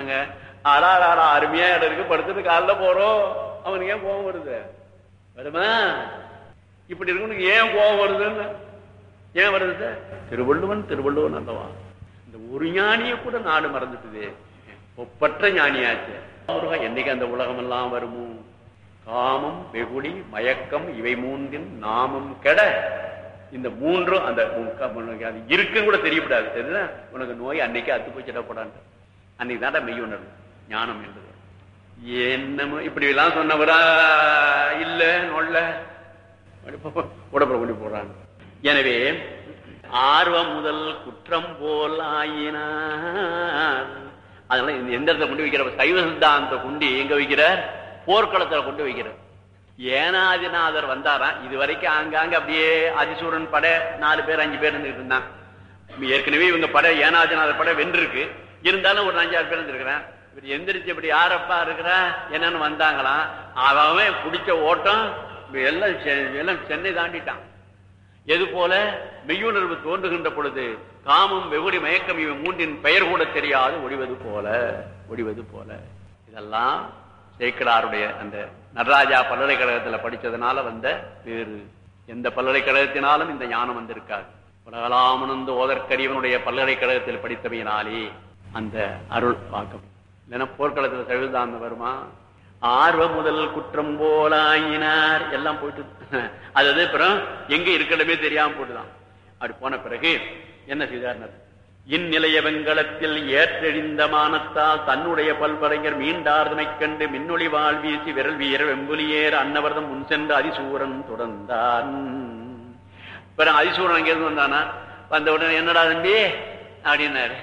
ஆடா அருமையா இடம் இருக்கு படுத்துட்டு காலைல போறோம் அவனுக்கு ஏன் கோபம் வருது வருமா இப்படி இருக்கவனுக்கு ஏன் கோபம் வருதுன்னு ஏன் வருது திருவள்ளுவன் திருவள்ளுவன் அல்லவா இந்த ஒரு ஞானிய கூட நாடு மறந்துட்டுது ஒப்பற்ற ஞானியாச்சு முருகா என்னைக்கு அந்த உலகம் எல்லாம் வருமோ காமம் வெகுளி மயக்கம் இவை மூன்றின் நாமம் கெட இந்த மூன்றும் அந்த உன் க- உனக்கு அது இருக்குன்னு கூட தெரியப்படாது தெரியுதா உனக்கு நோய் அன்னைக்கு அத்து போச்சிடப்படாது அன்னைக்கு தாண்டா மெய் உணர்வு ஞானம் என்பது என்னமோ இப்படி எல்லாம் சொன்னவரா இல்ல நொல்ல உடம்புல கொண்டு போடுறாங்க எனவே ஆர்வம் முதல் குற்றம் போல் ஆயினார் அதனால இந்த எந்த இடத்துல கொண்டு வைக்கிற சைவ சித்தாந்த கொண்டு எங்க வைக்கிறார் போர்க்களத்துல கொண்டு வைக்கிறார் ஏனாதிநாதர் வந்தாராம் இது வரைக்கும் ஆங்காங்க அப்படியே அதிசூரன் படை நாலு பேர் அஞ்சு பேர் இருந்துட்டு இருந்தான் ஏற்கனவே இவங்க படை ஏனாதிநாதர் படை வென்றிருக்கு இருந்தாலும் ஒரு அஞ்சாறு பேர் இருந்திருக்கிறேன் இவர் எந்திரிச்சு இப்படி யாரப்பா இருக்கிறா என்னன்னு வந்தாங்களாம் அவன் பிடிச்ச ஓட்டம் எல்லாம் செ- எல்லாம் சென்னை தாண்டிட்டான் எது போல மெய்யுணர்வு தோன்றுகின்ற பொழுது காமம் வெகுடி மயக்கம் இவை மூன்றின் பெயர் கூட தெரியாது ஒடிவது போல ஒடிவது போல இதெல்லாம் சேக்கடாருடைய அந்த நடராஜா பல்கலைக்கழகத்துல படிச்சதுனால வந்த வேறு எந்த பல்கலைக்கழகத்தினாலும் இந்த ஞானம் வந்திருக்காது உலகலாமனந்து ஓதற்கரியவனுடைய பல்கலைக்கழகத்தில் படித்தவையினாலே அந்த அருள் பார்க்க இல்லைன்னா போர்க்களத்துல சவிதாந்தம் வருமா ஆர்வ முதல் குற்றம் போலாயினார் எல்லாம் போயிட்டு அதாவது அப்புறம் எங்க இருக்கணுமே தெரியாம போட்டுதான் அப்படி போன பிறகு என்ன செய்தார் இந்நிலைய வெங்கலத்தில் ஏற்றெழிந்த மானத்தால் தன்னுடைய பல்வரைஞர் மீண்டார்தமைக் கண்டு மின்னொளி வாழ் வீசி விரல் வீர வெம்புலியேற அன்னவர்தம் முன் சென்று அதிசூரன் தொடர்ந்தான் பிறகு அதிசூரன் அங்கிருந்து வந்தானா வந்த உடனே என்னடா தம்பி அப்படின்னாரு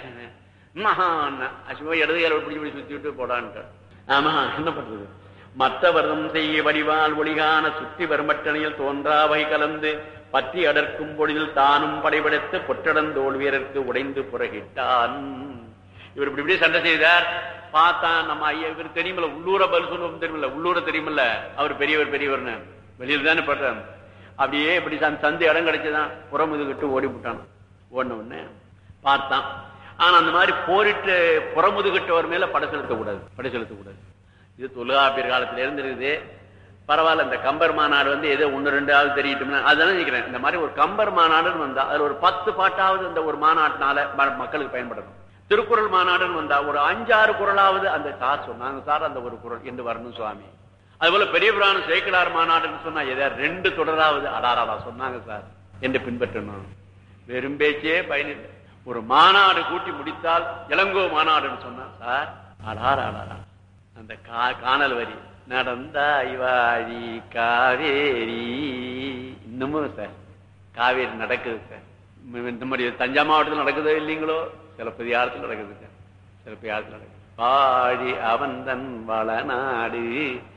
மகான் அசுவ இடது கையில பிடிச்சி பிடிச்சி சுத்தி விட்டு போடான்ட்டு ஆமா என்ன பண்றது மற்றவர்தம் செய்ய வடிவால் ஒளிகான சுத்தி வருமட்டணையில் தோன்றாவை கலந்து பற்றி அடர்க்கும் பொழுதில் தானும் படைபடுத்து பொற்றடந்தோல் வீரருக்கு உடைந்து புறகிட்டான் இவர் இப்படி இப்படி சண்டை செய்தார் பார்த்தான் நம்ம ஐயா இவர் தெரியுமில்ல உள்ளூர பதில் சொல்லுவோம் தெரியுமில்ல உள்ளூர தெரியுமில்ல அவர் பெரியவர் பெரியவர்னு வெளியில தானே படுறான் அப்படியே இப்படி சந்~ சந்து இடம் கிடைச்சுதான் புறமுதுகிட்டு ஓடி விட்டான் ஓடின உடனே பார்த்தான் ஆனா அந்த மாதிரி போரிட்டு புறமுதுகிட்டவர் மேல படை செலுத்தக்கூடாது படை செலுத்தக்கூடாது இது தொல்காப்பியர் காலத்துல இருந்து இருக்குது பரவாயில்ல இந்த கம்பர் மாநாடு வந்து ஏதோ ஒன்னு ரெண்டாவது தெரியட்டும் அதான் நினைக்கிறேன் இந்த மாதிரி ஒரு கம்பர் மாநாடுன்னு வந்தா அதுல ஒரு பத்து பாட்டாவது இந்த ஒரு மாநாட்டினால ம- மக்களுக்கு பயன்படணும் திருக்குறள் மாநாடுன்னு வந்தா ஒரு அஞ்சாறு குரலாவது அந்த சார் சொன்னாங்க சார் அந்த ஒரு குரல் என்று வரணும் சுவாமி அதுபோல பெரிய புராணம் சேக்கிலார் மாநாடுன்னு சொன்னா ஏதோ ரெண்டு தொடராவது அடாராடா சொன்னாங்க சார் என்று பின்பற்றணும் வெறும் பேச்சே பயனில்லை ஒரு மாநாடு கூட்டி முடித்தால் இளங்கோ மாநாடுன்னு சொன்னா சார் அடாரா அடாரா அந்த கா- காணல் வரி நடந்தாய் வாழி காவேரி இன்னமும் சார் காவேரி நடக்குது சார் இந்த- இந்த மாதிரி தஞ்சா மாவட்டத்தில் நடக்குதோ இல்லைங்களோ சிலப்பதிகாரத்தில் நடக்குது சார் சிலப்பதிகாரத்தில் நடக்குது வாழி அவந்தன் வளநாடு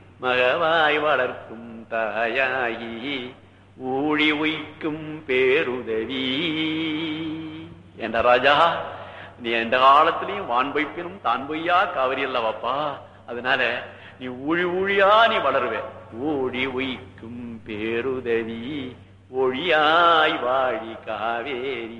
மகவாய் வளர்க்கும் தாயாகி ஊழி உய்க்கும் பேருதவி என்ற ராஜா நீ எந்த காலத்திலையும் வான் வைப்பினும் தான் பொய்யா காவிரி அல்லவாப்பா அதனால நீ ஊழி ஊழியா நீ வளருவே ஊழி உய்க்கும் பேருதவி ஒழியாய் வாழி காவேரி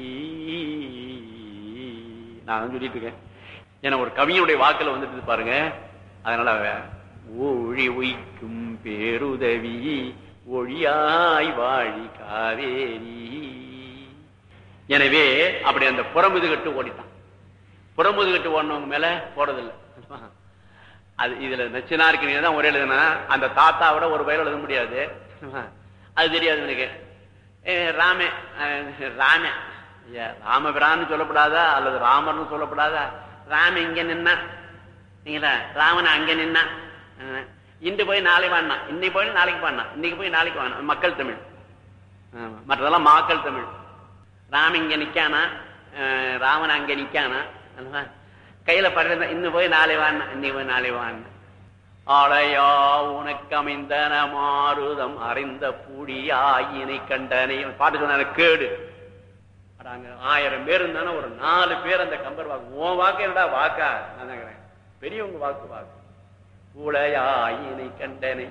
நான் சொல்லிட்டு இருக்கேன் ஏன்னா ஒரு கவிஞனுடைய வாக்குல வந்துட்டு பாருங்க அதனால அவன் ஊழி உய்க்கும் பேருதவி ஒழியாய் வாழி காவேரி எனவே அப்படி அந்த புறமுதுகட்டு ஓடிட்டான் புறமுதுகட்டு ஓடினவங்க மேல போறதில்லை அது இதுல நச்சினாருக்கு தான் ஒரே எழுதுனா அந்த தாத்தாவோட ஒரு பயிர் எழுத முடியாது அது தெரியாது எனக்கு ஏ, ராமே அஹ், ராமே ஐயா, ராமபிரான்னு சொல்லப்படாதா அல்லது ராமர்னு சொல்லப்படாதா ராம இங்க நின்னா நீங்களா ராமன் அங்க நின்னா அஹ், இன்று போய் நாளை வாடினா இன்னைக்கு போய் நாளைக்கு பாடினா இன்னைக்கு போய் நாளைக்கு வாடினா மக்கள் தமிழ் ஆமா. மற்றதெல்லாம் மாக்கள் தமிழ் ராம இங்க நிக்கானா அஹ், ராமன் அங்க நிக்கானா அல்லவா? கையில படுறத இன்னும் போய் நாளை வாடினா இன்னைக்கு போய் நாளை வாடினா ஆளையா உனக்கு அமைந்தன மாறுதம் அறிந்த பூடியாயினை கண்டனை பாட்டு சொன்ன கேடு அட, அங்க ஆயிரம் பேர் இருந்தானே ஒரு நாலு பேர் அந்த கம்பர் வாக்கு உன் வாக்கு என்னடா வாக்கா நான் கேக்குறேன் பெரியவங்க வாக்கு வாக்கு பூளையாயினை கண்டனை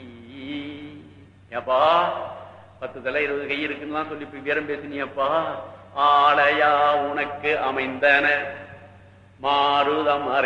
ஏப்பா பத்து தலை இருபது கை இருக்குன்னு சொல்லி இப்ப வீரம் பேசினியப்பா ஆளையா உனக்கு அமைந்தன மாறுதம் அறி